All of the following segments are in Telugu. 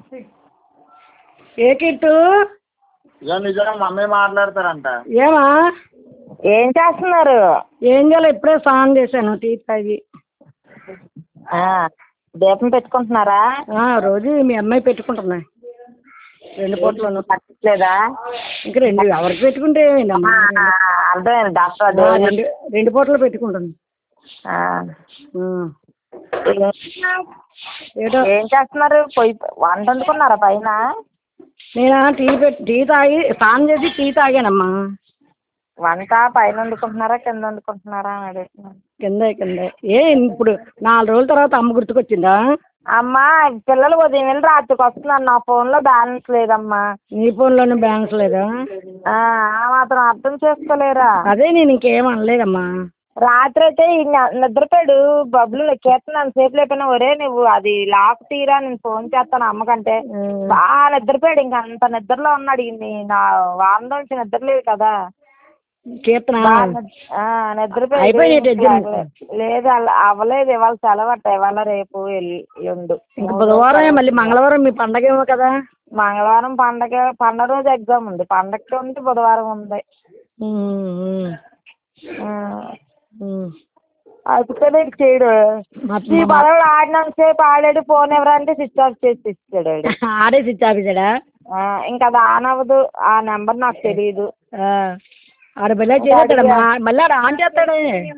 ఏ కిట్టు ఇక నిజంగా మమ్మీ మాట్లాడతారంట ఏమా ఏం చేస్తున్నారు ఏం చేయాలి ఇప్పుడే స్నానం చేశాను టీ తాగి ఆ, దీపం పెట్టుకుంటున్నారా ఆ, రోజు మీ అమ్మాయి పెట్టుకుంటున్నా రెండు పూటలను పట్టట్లేదా ఇంకా రెండు ఎవరికి పెట్టుకుంటే ఏమైందమ్మా ఆ, అర్థమైంది డాక్టర్ ఆ, అది రెండు రెండు పూటలు పెట్టుకుంటుంది ఆ, ఆ. ఏం- ఏటో ఏం చేస్తున్నారు పొయ్యి వంట వండుకున్నారా పైన నేను టీ పెట్టి టీ తాగి స్నానం చేసి టీ తాగానమ్మా వంట పైన వండుకుంటున్నారా కింద వండుకుంటున్నారా అని అడుగుతున్నాను కింద కింద ఏ ఇప్పుడు నాలుగు రోజుల తర్వాత అమ్మ గుర్తుకొచ్చిందా అమ్మా పిల్లలు ఉదయం వెళ్ళి రాత్రికి వస్తున్నారు నా ఫోన్లో బ్యాలెన్స్ లేదమ్మా నీ ఫోన్లోనే బ్యాలెన్స్ లేదా ఆ ఆ మాత్రం అర్థం చేసుకోలేరా అదే నేను ఇంకేం అనలేదమ్మా రాత్రి అయితే ఈయన నిద్రపోయాడు బబ్బులు కీర్తన సేపు లేకపోయినా ఒరే నువ్వు అది లాక్ తీరా నేను ఫోన్ చేస్తాను అమ్మకంటే బాగా నిద్రపోయాడు ఇంకా అంత నిద్రలో ఉన్నాడు ఈయన్ని నా వారం నుంచి నిద్రలేదు కదా కీర్తన బాగా నిద్ర- ఆ, నిద్రపోయాడు అయిపోయినాయి ఎగ్జామ్స్? లేదు అలా అవ్వలేదు ఇవాళ సెలవట్ట ఇవాళ రేపు ఎల్లుండు ఇంక బుధవారం మళ్ళీ మంగళవారం మీ పండగ ఏమో కదా మంగళవారం పండగ పండగ రోజు ఎగ్జామ్ ఉంది పండగకి ఉంది బుధవారం ఉంది ఉమ్, ఆ, ఉమ్. అయిపోతే చేయడు మా- ఈ బలవాడు ఆడినంత సేపు ఆడాడు ఫోన్ ఎవరంటే స్విచ్ ఆఫ్ చేసి ఇచ్చాడు వాడు. ఆడే స్విచ్ ఆఫీసాడా ఆ, ఇంకా అది ఆన్ అవ్వదు ఆ నెంబర్ నాకు తెలియదు ఆడ మళ్ళీ చేస్తాడు మళ్ళీ ఆడ ఆన్ చేస్తాడు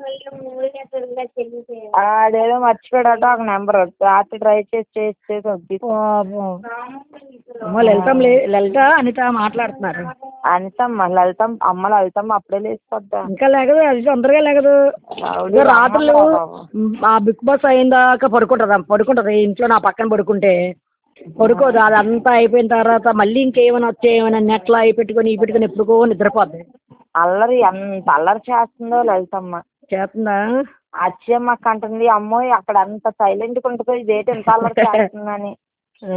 ఆడేదో మర్చిపోయాడట ఒక నెంబర్ రాత్రి ట్రై చేసి చేసి చేసి వద్దు పాపం. అమ్మో లలితం లే లలిత అనిత మాట్లాడుతున్నారు అనితమ్మ లలితం అమ్మ లలితమ్మ అప్పుడే లేచిపోద్దా ఇంకా లేగదు అది తొందరగా లేగదు ఇదిగో రాత్రులు మ్, ఆ బిగ్ బాస్ అయిన దాకా పడుకుంటుంది పడుకుంటుంది ఇంట్లో నా పక్కన పడుకుంటే పడుకోదు అదంతా అయిపోయిన తర్వాత మళ్ళీ ఇంకేమైనా వచ్చేయమైనా నెట్లో అవి పెట్టుకొని ఇవి పెట్టుకొని ఎప్పుడుకో నిద్రపోద్ది అల్లరి ఎంత అల్లరి చేస్తుందో లలితమ్మ చేస్తుందా అచ్చమ్మ అక్క అంటుంది అమ్మో అక్కడ అంత సైలెంట్గా ఉంటుంది ఇదేంటి ఎంత అల్లరి చేస్తుందని ఆ.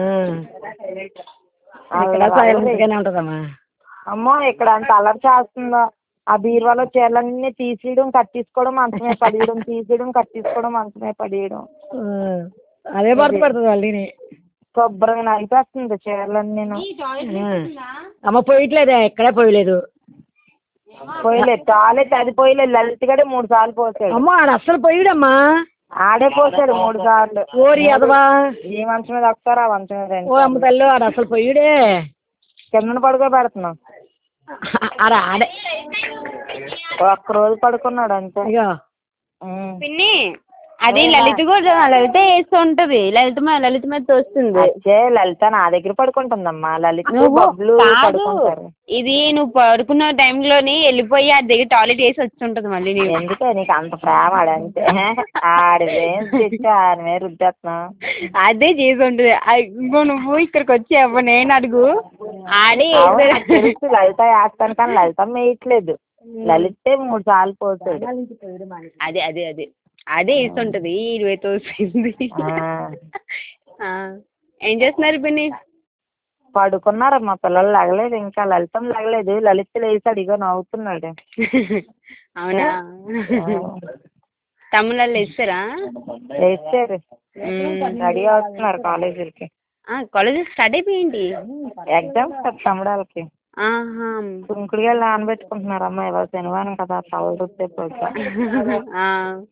ఇక్కడ సైలెంట్గానే ఉంటుందమ్మా అమ్మో ఇక్కడ అంత అల్లరి చేస్తుందో ఆ బీరువాలో చీరలన్నీ తీసేయడం కట్టేసుకోవడం మంచమే పడేయడం తీసేయడం కట్టేసుకోవడం మంచమే పడేయడం ఆ. అదే బాధపడుతుంది వాళ్ళని శుభ్రంగా నలిపేస్తుంది చీరలన్నీ అమ్మ పోయట్లేదే ఎక్కడే పోయలేదు పోయలేదు టాయిలెట్ అది పోయలేదు లలిత గడే మూడు సార్లు పోసాడు అమ్మ ఆడ అస్సలు పోయడమ్మా ఆడే పోసాడు మూడు సార్లు ఓరి అదవా ఈ మంచం మీద ఒకసారి ఆ మంచం మీద రెండు ఓ అమ్మ తల్లి ఆడ అసలు పోయిడే కిందన పడుకో పెడుతున్నాం ఆడ ఆడే ఒక్క రోజు పడుకున్నాడు అంతే ఇగో ఉం. పిన్ని అది లలిత కూడా లలిత వేస్తూ ఉంటది లలిత మీద లలిత మీద తోస్తుంది అచ్చే లలిత నా దగ్గర పడుకుంటుందమ్మా లలిత నువ్వు బబ్లు కాదు పడుకుంటారు ఇది నువ్వు పడుకున్న టైంలోని వెళ్ళిపోయి ఆ దగ్గర టాయిలెట్ వేసి వచ్చి ఉంటది మళ్ళీ నీవు ఎందుకే నీకు అంత ప్రేమ ఆడంటే ఆడివేం తెచ్చి ఆడి మీద రుద్దేస్తున్నావు అదే చేసి ఉంటది ఆ, ఇంకో నువ్వు ఇక్కడికి వచ్చి అవ్వ నేను అడుగు ఆడే అవును, నాకు తెలుసు లలిత వేస్తాను కానీ లలిత వేయట్లేదు లలితే మూడు సార్లు పోతాడు అదే అదే అదే అదే ఇస్తుంటది ఇరవై తోసింది ఆ. ఆ. ఏం చేస్తున్నారు పిన్ని పడుకున్నారు మా పిల్లలు లగలేదు ఇంకా లలితం లగలేదు లలిత లేచాడు ఇగో నవ్వుతున్నాడు అవునా తమ్ముళ్ళు ఇస్తారా లేచారు రెడీ అవుతున్నారు కాలేజీలకి కాలేజ్ స్టార్ట్ అయిపోయింది ఎగ్జామ్స్ కదా తమ్ముడు వాళ్ళకి ఆహా కుంకుడుగా నానబెట్టుకుంటున్నారు అమ్మ ఇవాళ శనివారం కదా తల రుద్దే ప్రోగ్రాం ఆ.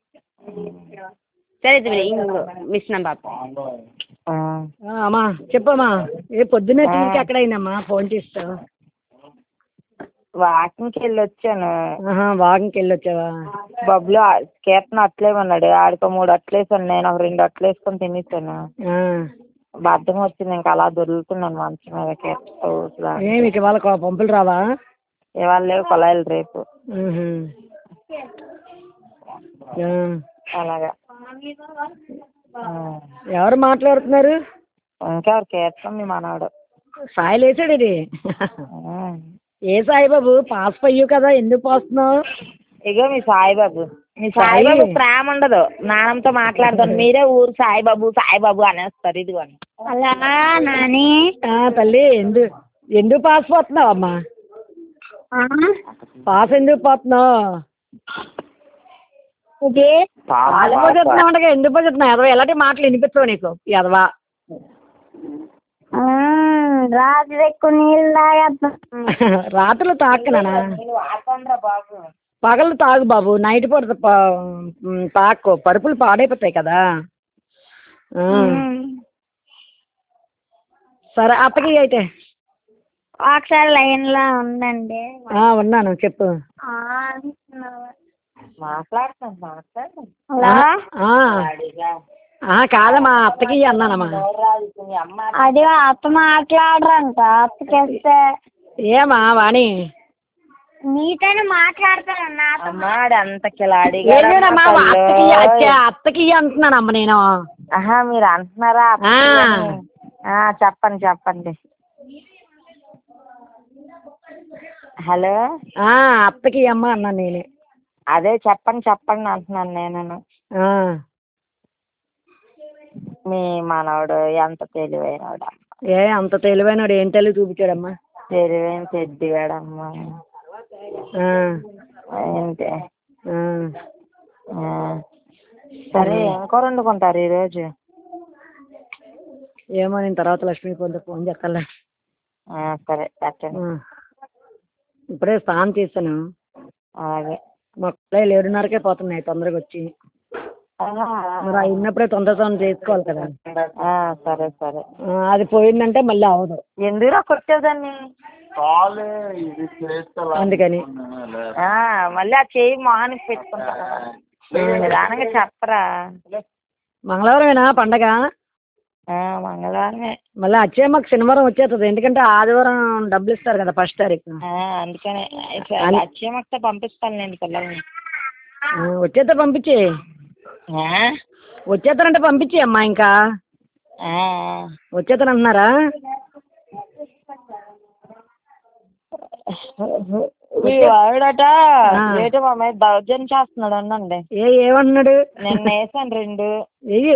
సరే పిన్ని ఇంకో మిస్ నా పాప ఆ. ఆ, అమ్మా చెప్పమ్మా ఏ పొద్దున్నే టీవీకి ఎక్కడైందమ్మా ఫోన్ చేస్తావు వాకింగ్కి వెళ్ళి వచ్చాను ఆహా వాకింగ్కి వెళ్ళి వచ్చావా బబ్లు కీర్తన అట్లేమన్నాడు ఆడికో మూడు అట్లేసాను నేను ఒక రెండు అట్లు వేసుకొని తినేసాను ఆ. బద్దం వచ్చింది ఇంకా అలా దొరుకుతున్నాను మంచం మీద కీర్తన ఏమి ఇక వాళ్ళ పంపులు రావా ఇవాళ లేవు కొలాయిలు రేపు ఉహు. ఆ. అలాగా ఆ. ఎవరు మాట్లాడుతున్నారు ఇంకా కీర్తన మీ మనవాడు సాయిలు వేసాడు ఇది ఆ. ఏ సాయిబాబు పాస్ పోయావు కదా ఎందుకు పోస్తున్నావు ఇగో మీ సాయిబాబు మీ సాయి. సాయిబాబు ప్రేమ ఉండదు నాన్నతో మాట్లాడతాను మీరే ఊరు సాయిబాబు సాయిబాబు అనేస్తారు ఇదిగోని అలా నాని ఆ, తల్లి ఎందు ఎందుకు పాస్ పోతున్నావు అమ్మా పాస్ ఎందుకు పోతున్నావు పాలు పోతున్నావు అంటే ఎందుకు పోతున్నావు ఎదవ ఎలాంటి మాటలు వినిపించవు నీకు ఎదవా రాత్రి ఎక్కువ నీళ్ళు తాగేస్తాం రాత్రులు తాకనానా నువ్వు ఆపండ్రా బాబు పగలు తాగు బాబు నైట్ పూట ప- మ్, తాకు పరుపులు పాడైపోతాయి కదా ఆ. సరే అత్తకి అయితే ఒకసారి లైన్లో ఉండండి ఆ, ఉన్నాను చెప్పు ఆ, మాట్లాడుతాను మాట్లాడు హలో ఆ. ఆ, కాదమ్మా అత్తకి అన్నానమ్మా రాదు మీ అమ్మ అది అత్త మాట్లాడరంట అత్తకేస్తే ఏమా వాణి నీతోనే మాట్లాడతాను నాతో అమ్మాడు అంత కిలాడిగా ఏమేనమ్మా అత్తకి అచ్చే అత్తకి అంటున్నానమ్మా నేను ఆహా మీరు అంటున్నారా ఆ. ఆ, చెప్పండి చెప్పండి హలో ఆ అత్తకి అమ్మ అన్నాను నేనే అదే చెప్పండి చెప్పండి అంటున్నాను నేను ఆ. మీ మనవడు ఎంత తెలివైనవాడు ఏ అంత తెలివైనడు ఏం తెలివి చూపించాడమ్మా తెలివైన చెడ్డివాడమ్మా ఆ. ఏంటి ఆ. ఆ. సరే ఏం కూర వండుకుంటారు ఈరోజు ఏమో నేను తర్వాత లక్ష్మీ ఫోన్ ఫోన్ చేస్తాలే ఆ, సరే పెట్టండి ఆ. ఇప్పుడే స్నానం చేశాను అలాగే మా పిల్లలు ఏడున్నరకే పోతున్నాయి తొందరగా వచ్చి మరి అవి ఉన్నప్పుడే తొందర తొందర చేసుకోవాలి కదా ఆ, సరే సరే ఆ, అది పోయిందంటే మళ్ళీ అవదు ఎందుకురా కొట్టేదాన్ని కాల్ ఇది చేస్తే అందుకని ఆ, మళ్ళీ ఆ చేయి మొహానికి పెట్టుకుంటా నిదానంగా చెప్పరా మంగళవారమేనా పండగ ఆ, మంగళవారమే మళ్ళీ వచ్చే మాకు శనివారం వచ్చేస్తుంది ఎందుకంటే ఆదివారం డబ్బులు ఇస్తారు కదా ఫస్ట్ తారీఖు ఆ, అందుకనే అన్- వచ్చేమొస్తే పంపిస్తాను నేను పిల్లల్ని ఆ, వచ్చేస్తే పంపించి ఆ? వచ్చేస్తారంటే పంపించి అమ్మా ఇంకా ఆ, వచ్చేస్తాను అంటున్నారా మీ వాడట ఆ. ఏటో మా మీద దౌర్జన్యం చేస్తున్నాడు అన్నండి ఏ ఏమంటున్నాడు నిన్న వేసాను రెండు వెయ్యి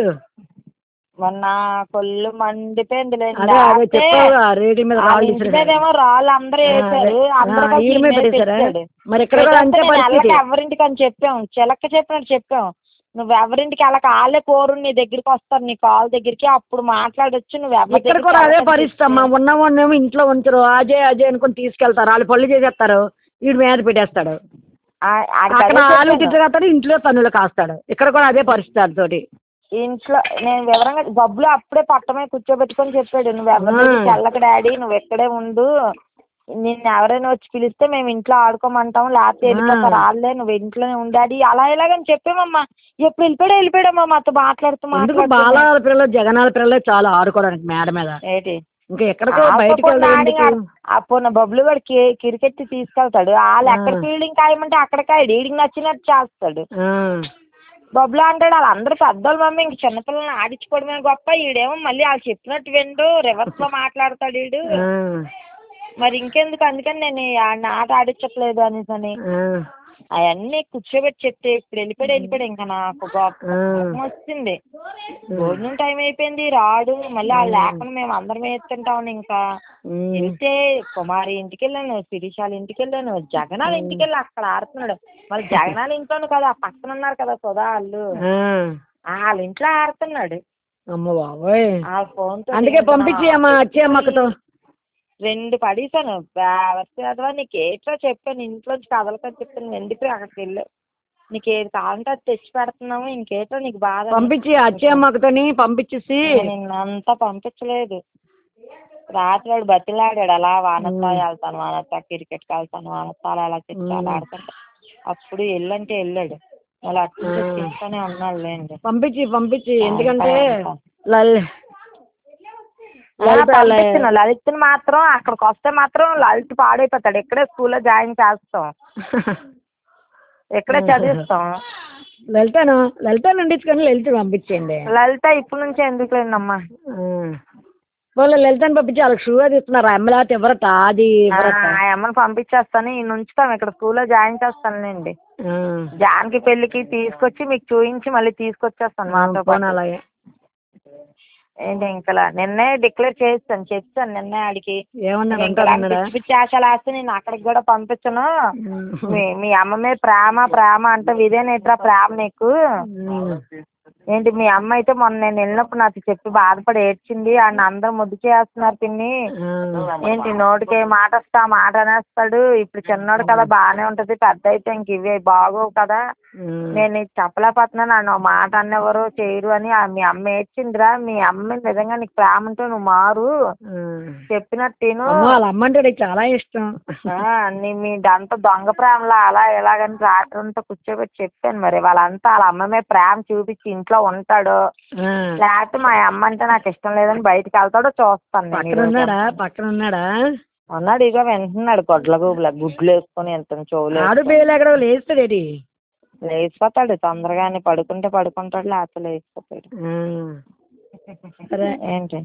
మొన్న కొల్లు మండిపోయింది అదే అదే చెప్పావుగా రేట్ల మీద రాళ్ళు ఇంటి ఇచ్చారు మీద ఏమో రాళ్ళు అందరూ ఆ, వేసారు అదే. అందరూ ఆ, కలిసి ఈయన మీద ఈయన మీద వేశారా? పెట్టాడు. మరి ఇక్కడ కూడా అంతే పెట్టేస్తే నేను పరిస్థితి వెళ్ళక ఎవరింటికి అని చెప్పాం చిలక చెప్పినట్టు చెప్పాం నువ్వు ఎవరింటికి వెళ్ళక వాళ్ళే కోరు నీ దగ్గరికి వస్తారు నీ కాల్ దగ్గరికి అప్పుడు మాట్లాడొచ్చు నువ్వు ఎవరి ఇక్కడ దగ్గరికి కూడా అదే వెళ్ళకని పరిస్థితి అమ్మా చెప్పి. ఉన్న వాళ్ళేమో ఇంట్లో ఉంచరు అజయ్ అజయ్ అనుకుని తీసుకెళ్తారు వాళ్ళు పళ్ళు చేసేస్తారు వీడు మీద పెట్టేస్తాడు ఆ- ఆడికి అక్కడ అదే ఆలు చెప్పాను. తిట్టుకొస్తాడు ఇంట్లో తన్నులు కాస్తాడు ఇక్కడ కూడా అదే పరిస్థితి వాడితోటి ఇంట్లో నేను వివరంగా బబ్బులు అప్పుడే పట్టమే కూర్చోబెట్టుకొని చెప్పాడు నువ్వు ఎవరి ఆ. దగ్గరికి వెళ్ళక డాడీ నువ్వు ఇక్కడే ఉండు నిన్ను ఎవరైనా వచ్చి పిలిస్తే మేము ఇంట్లో ఆడుకోమంటాం లేకపోతే వెళ్ళిపోతారు వాళ్ళే నువ్వు ఇంట్లోనే ఉండాడి అలా ఇలాగని చెప్పామమ్మా ఎప్పుడు వెళ్ళిపోయాడు వెళ్ళిపోయాడమ్మా మాతో మాట్లాడుతూ ఎందుకు మాట్లాడుతూ బాలాల పిల్లలు జగనాల పిల్లలు చాలా ఆడుకోవడానికి మేడ మీద ఏంటి ఇంకా ఎక్కడికో బయటకు వెళ్ళడం ఎందుకు అప్పుడు బబ్బులు వాడు కి- క్రికెట్ తీసుకెళ్తాడు వాళ్ళు ఆ. ఎక్కడ ఫీల్డింగ్ కాయమంటే అక్కడ కాయడు వీడికి నచ్చినట్టు చేస్తాడు ఆ, బబ్బులు అంటాడు వాళ్ళందరూ పెద్దోళ్ళు మమ్మీ ఇంక చిన్నపిల్లల్ని ఆడించుకోవడమే గొప్ప ఈడేమో మళ్ళీ వాళ్ళు చెప్పినట్టు విండు రివర్స్ లో మాట్లాడతాడు వీడు ఆ, మరి ఇంకెందుకు అందుకని నేను ఈ ఆడిని ఆట ఆడించట్లేదు అనేసి ఆ, అవన్నీ కూర్చోబెట్టి చెప్తే ఇప్పుడు వెళ్ళిపోయాడు వెళ్ళిపోయాడు ఇంకా నాకు గొప్ప ఆ. కోపం వచ్చింది భోజనం టైం అయిపోయింది రాడు మళ్ళీ వాళ్ళు లేకుండా మేము అందరం వేస్తుంటాం ఇంకా ఉమ్, వెళ్తే కుమారి ఇంటికి వెళ్ళాను శిరీషాల ఇంటికి వెళ్ళాను జగనాల ఇంటికి వెళ్ళి అక్కడ ఆడుతున్నాడు మళ్ళీ జగనాల ఇంట్లోను కదా ఆ పక్కన ఉన్నారు కదా సుధా వాళ్ళు ఆ, వాళ్ళ ఇంట్లో ఆడుతున్నాడు అమ్మ బాబోయ్ ఆ ఫోన్ తో అందుకే పంపించి అమ్మా వచ్చే అమ్మకతో రెండు పడేసాను చదవా నీకు ఏటో చెప్పాను ఇంట్లోంచి కదలకని చెప్పాను ఎందుకు అక్కడికి వెళ్ళావు నీకు ఏది కావాలంటే అది తెచ్చి పెడుతున్నాము ఇంకేటో నీకు బాధ పంపించి వచ్చే అమ్మకతోని పంపించేసి నేను అంతా పంపించలేదు రాత్రి వాడు బతిలాడాడు అలా వానత్తా వెళ్తాను వానత్తా క్రికెట్కి వెళ్తాను వానత్తా అలా అలా తెచ్చి అలా ఆడుతుంటా అప్పుడు వెళ్ళంటే వెళ్ళాడు మళ్ళీ అటు నుంచి ఆ. తీసుకొని ఉన్నాడు లేండి పంపించి పంపించి ఎందుకంటే ఆ, లల్ లలిత లే- పంపించిన లలిత్ మాత్రం అక్కడికి వస్తే మాత్రం లలిత్ పాడైపోతాడు ఇక్కడే స్కూల్లో జాయిన్ చేస్తాం ఇక్కడే చదివిస్తాం లలితను లలితను అండించుకొని లలిత పంపించేయండి లలిత ఇప్పటి నుంచే ఎందుకు లేండమ్మా వాళ్ళు లలితని పంపించి వాళ్ళకి షూ అది ఇస్తున్నారు అమ్మలాత ఎవరట అది ఆ ఎవరట ఆ అమ్మని పంపించేస్తాను ఈ ఉంచుతాం ఇక్కడ స్కూల్లో జాయిన్ చేస్తానులేండి ఆ. జాన్కి పెళ్ళికి తీసుకొచ్చి మీకు చూపించి మళ్ళీ తీసుకొచ్చేస్తాను మాతో పోనీ పాటు అలాగే ఏంటి ఇంకా నిన్నే డిక్లేర్ చేస్తాను చెప్తాను నిన్నే ఆడికి ఏమన్నాడు ఇంకా అంటాడు అన్నాడా పిచ్చి పిచ్చి ఆశలు వేస్తే నేను అక్కడికి కూడా పంపించను మీ మీ అమ్మ మీద ప్రేమ ప్రేమ అంటే ఇదే నేట్రా ప్రేమ నీకు ఉమ్. ఏంటి మీ అమ్మ అయితే మొన్న నేను వెళ్ళినప్పుడు నాకు చెప్పి బాధపడి ఏడ్చింది ఆయన అందరూ ముద్దు చేస్తున్నారు పిన్ని ఆ. ఏంటి నోటికి ఏ మాట వస్తే ఆ మాట అనేస్తాడు ఇప్పుడు చిన్నోడు కదా బాగానే ఉంటది పెద్ద అయితే ఇంక ఇవే బాగోవు కదా ఉమ్. నేను నీకు చెప్పలేకపోతున్నాను నన్ను ఒక మాట అన్నెవరు చేయరు అని ఆ మీ అమ్మ ఏడ్చిందిరా మీ అమ్మ నిజంగా నీకు ప్రేమ ఉంటే నువ్వు మారు ఉమ్. చెప్పినట్టు విను. అమ్మో వాళ్ళ అమ్మ అంటే నీకు చాలా ఇష్టం ఆ, నీ మీ అంతా దొంగ ప్రేమలా అలా ఎలాగని రాత్రి అంతా కూర్చోబెట్టి చెప్పాను మరి వాళ్ళంతా వాళ్ళ అమ్మ మీద ప్రేమ చూపించి ఇంట్లో ఉంటాడు ఆ. లేకపోతే మా అమ్మ అంటే నాకు ఇష్టం లేదని బయటికి వెళ్తాడో చూస్తాను నేను పక్కన ఈరోజు. ఉన్నాడా పక్కన ఉన్నాడా ఉన్నాడు ఇక వింటున్నాడు గొడ్ల గూబుల గుడ్లు వేసుకొని ఎంత చెవులు ఆడు పేలు ఎక్కడ లేస్తాడేటి లేచిపోతాడు తొందరగానే పడుకుంటే పడుకుంటాడు లేకపోతే లేచిపోతాడు సరే ఏంటి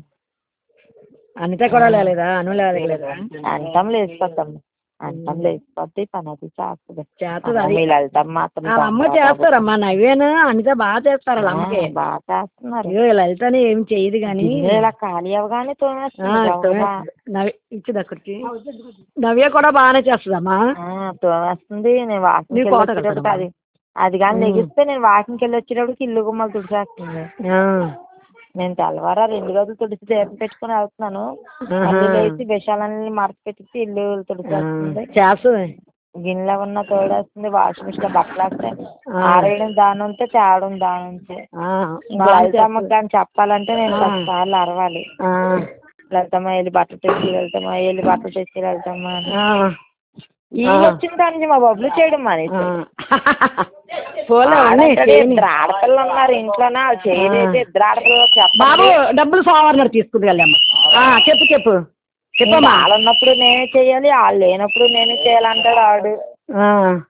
అనిత కూడా లేలేదా అను లేలేదా అంతం లేచిపోతాం అంతం లేచిపోద్ది పని అది చేస్తుంది చేస్తుంది అది వీళ్ళు వెళ్తాం మాత్రం వాళ్ళ అమ్మ చేస్తారమ్మా నవ్వేను అనిత బాగా చేస్తారు వాళ్ళ అమ్మకి బాగా చేస్తున్నారు అయ్యో లలితని ఏం చేయదు కానీ గిన్నెలు ఇలా ఖాళీ అవగానే ఆ, తోమేస్తుంది తోమే- నవ్య ఇచ్చింది అక్కడికి నవ్య కూడా బాగానే చేస్తుందమ్మా ఆ, తోమేస్తుంది నేను వాకింగ్కి నీకు వెళ్ళి కోట వచ్చేటప్పుడు కడతావా? అది అది కానీ లెగిస్తే నేను వాకింగ్కి వెళ్ళి వచ్చేటప్పటికి ఇల్లు గుమ్మలు తుడిచేస్తుంది ఆ. నేను తెల్లవారా రెండు రోజులు తుడిచి దీపం పెట్టుకుని వెళ్తున్నాను ఆహా. మళ్ళీ లేచి విషయాలన్నీ మరచి పెట్టి ఇల్లు ఆ, తుడిచేస్తుంది చేస్తుంది గిన్నెలు ఉన్న తోడేస్తుంది వాషింగ్ మిషన్ బట్టలు వేస్తే ఆ. ఆరేయడం దాని ఉంటే తేవడం దాని ఉంటే ఆ, ఇంకా బాగా లలితమ్మకి చేస్తుంది. కానీ చెప్పాలంటే నేను ఆ. పది సార్లు అరవాలి ఆ, లలితమ్మ వెళ్ళి బట్టలు తెచ్చి వెళ్తామా వెళ్ళి బట్టలు తెచ్చి వెళ్తామా అని ఆ, ఈ ఆ. వచ్చిన దాని నుంచి మా బబ్బులు చేయడం మానేసి ఆ. పోలే అన్నీ ఆడక్కడ చేయని. ఇద్దరు ఆడపిల్లలు ఉన్నారు ఇంట్లోనే వాళ్ళు చేయలేదు ఇద్దరు ఆడపిల్లలు బాబు చెప్పండి డబ్బులు సోమవారం తీసుకుంటుకెళ్ళాము చెప్పు చెప్పు చెప్పమ్మా వాళ్ళు ఉన్నప్పుడు నేనే చేయాలి వాళ్ళు లేనప్పుడు నేనే చేయాలంటాడు ఆడు ఆ,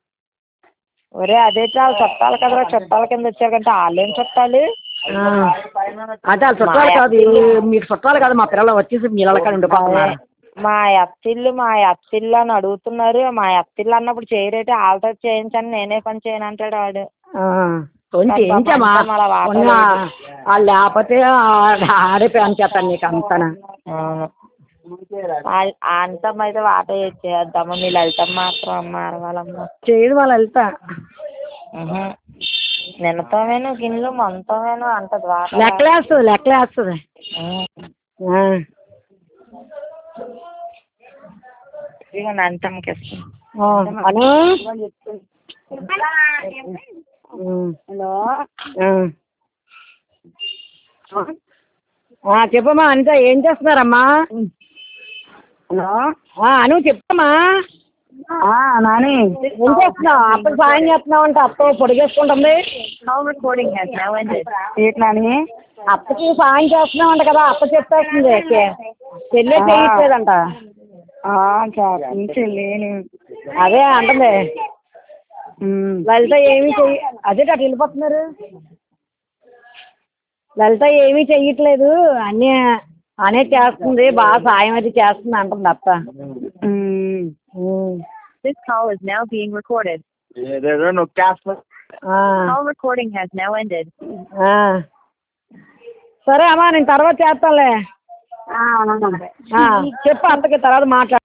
ఒరే అదే చాలా చుట్టాలు కదరా చుట్టాల కింద వచ్చాకంటే వాళ్ళేం చుట్టాలు ఆ. అంటే వాళ్ళు చుట్టాలు కాదు మీకు చుట్టాలు కాదు మా పిల్లలు వచ్చేసి మీ ఇళ్ళ కాడ ఉండిపోతున్నారు మా అత్తిల్లు మా అత్తిల్లు అని అడుగుతున్నారు మా అత్తిల్లు అన్నప్పుడు చేయరేటి వాళ్ళతో చేయించని నేనే పని చేయను అంటాడు ఆడు ఆ, కొంచెం చేయించమ్మా పాపం అలా వాటాలు కొన్ని వాళ్ళు లేకపోతే ఆ- ఆడే పని చేస్తాను నీకు అంతనా అవును ఆ- అంతమ్మ అయితే వాట చేద్దామా మీరు వెళ్తాం మాత్రం అమ్మ అరవాలమ్మ చేయదు వాళ్ళు వెళ్తా ఉహు. నిన్నతోమేను గిన్నెలు మొన్నతోమేను అంటది వాట లెక్కలేస్తుంది లెక్కలేస్తుంది ఉహు. ఆ. ఇదిగోండి అంతమ్మకి ఇస్తాను ఆ, అను హలో ఆ. ఆ, చెప్పమ్మా అనిత ఏం చేస్తున్నారమ్మా హలో ఆ, అను చెప్పమ్మా నాని ఏం చేస్తున్నావు అప్పుడు సాయం చేస్తున్నావు అంటే అత్త పొడిగేసుకుంటుంది రికార్డింగ్ ఏంటి నాని అత్తకి సాయం చేస్తున్నావు అంట కదా అత్త చెప్పేస్తుంది చె- చెల్లె చేయట్లేదంట చెల్లి అదే అంటుంది లలిత ఏమీ చెయ్యి అదే అటు వెళ్ళిపోతున్నారు లలిత ఏమీ చెయ్యట్లేదు అన్నీ అనే చేస్తుంది బాగా సాయం అది చేస్తుంది అంటుంది అత్త ఉమ్. This call is now being recorded. ఏదేదో నొక్కేస్తా ఆ, Call recording has now ended. ఆ. సరే అమ్మా నేను తర్వాత చేస్తానులే ఆ, చెప్పు అత్తకి తర్వాత మాట్లాడు